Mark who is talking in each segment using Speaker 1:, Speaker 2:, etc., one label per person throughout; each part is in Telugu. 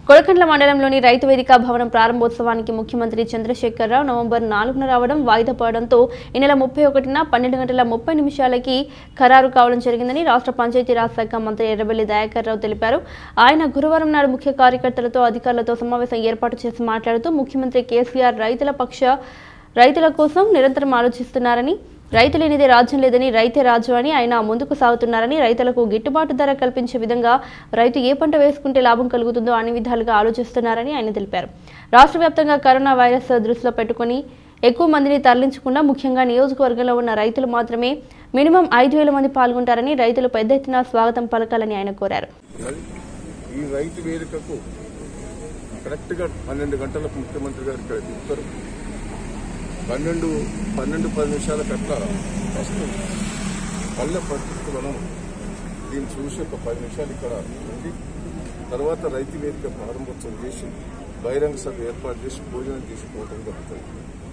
Speaker 1: కొడకండ్ల మండలంలోని రైతు వేదిక భవనం ప్రారంభోత్సవానికి ముఖ్యమంత్రి చంద్రశేఖరరావు నవంబర్ నాలుగున రావడం వాయిదా పడడంతో ఈ నెల ముప్పై ఒకటిన పన్నెండు గంటల ముప్పై నిమిషాలకి ఖరారు కావడం జరిగిందని రాష్ట్ర పంచాయతీరాజ్ శాఖ మంత్రి ఎర్రబెల్లి దయాకర్ రావు తెలిపారు ఆయన గురువారం నాడు ముఖ్య కార్యకర్తలతో అధికారులతో సమావేశం ఏర్పాటు చేసి మాట్లాడుతూ ముఖ్యమంత్రి కేసీఆర్ రైతుల పక్ష రైతుల కోసం నిరంతరం ఆలోచిస్తున్నారని రైతు లేనిదే రాజ్యం లేదని రైతే రాజు అని ఆయన ముందుకు సాగుతున్నారని రైతులకు గిట్టుబాటు ధర కల్పించే విధంగా రైతు ఏ పంట వేసుకుంటే లాభం కలుగుతుందో అన్ని విధాలుగా ఆలోచిస్తున్నారని ఆయన తెలిపారు రాష్ట్ర వ్యాప్తంగా కరోనా వైరస్ దృష్టిలో పెట్టుకుని ఎక్కువ మందిని తరలించకుండా ముఖ్యంగా నియోజకవర్గంలో ఉన్న రైతులు మాత్రమే మినిమం ఐదు వేల మంది పాల్గొంటారని రైతులు పెద్ద ఎత్తున స్వాగతం పలకాలని ఆయన కోరారు
Speaker 2: ఉన్నది ఈ రైతు వేదికకు కరెక్ట్గా పన్నెండు గంటలకు ముఖ్యమంత్రి గారు ఇక్కడ దిగుతారు పన్నెండు పన్నెండు పది నిమిషాలకు అట్లా ఫస్ట్ పల్లె పరిస్థితి మనం దీన్ని చూసి ఒక పది నిమిషాలు ఇక్కడ ఉండి తర్వాత రైతు వేదిక ప్రారంభోత్సవం చేసి బహిరంగ సభ ఏర్పాటు చేసి భోజనం చేసుకోవడం జరుగుతుంది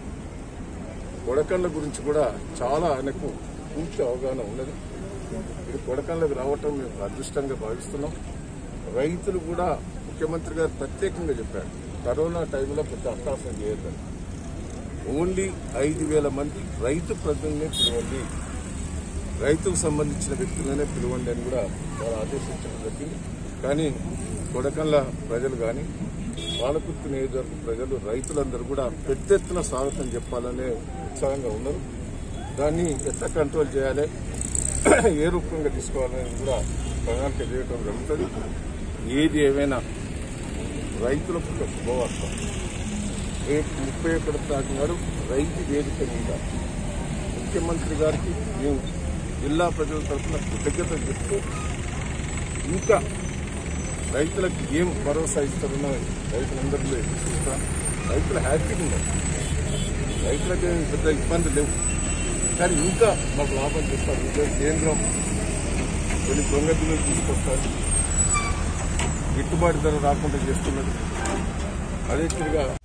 Speaker 2: కొడకళ్ళ గురించి కూడా చాలా ఆయనకు పూర్తి అవగాహన ఉన్నది ఇది కొడకళ్ళకు రావటం మేము అదృష్టంగా భావిస్తున్నాం రైతులు కూడా ముఖ్యమంత్రి గారు ప్రత్యేకంగా చెప్పారు కరోనా టైంలో పెద్ద అవకాశం చేయొద్దని ఓన్లీ ఐదు వేల మంది రైతు ప్రజల్ని పిలవండి రైతుకు సంబంధించిన వ్యక్తులనే పిలవండి అని కూడా వారు ఆదేశించడం జరిగింది కానీ కొడకళ్ళ ప్రజలు కానీ పాలకుర్తి నియోజకవర్గ ప్రజలు రైతులందరూ కూడా పెద్ద ఎత్తున స్వాగతం చెప్పాలనే ఉత్సాహంగా ఉన్నారు దాన్ని ఎట్లా కంట్రోల్ చేయాలి ఏ రూపంగా తీసుకోవాలని కూడా ప్రణాళిక చేయడం జరుగుతుంది ఏది ఏమైనా రైతులకు ఒక శుభవార్త రేపు ముప్పై ఒకటి తారీఖు నాడు రైతు వేదిక మీద ముఖ్యమంత్రి గారికి మేము జిల్లా ప్రజల తరఫున కృతజ్ఞతలు చెప్తూ ఇంకా రైతులకు ఏం భరోసా ఇస్తారన్న రైతులందరిలో చూస్తాను రైతులు హ్యాపీగా ఉన్నారు రైతులకు ఏమి పెద్ద ఇబ్బంది లేవు కానీ ఇంకా మాకు లాభం చేస్తారు ఇదే కేంద్రం కొన్ని దొంగ బిల్లులు తీసుకొస్తారు గిట్టుబాటు ధర రాకుండా చేస్తున్నది అదే తిరిగా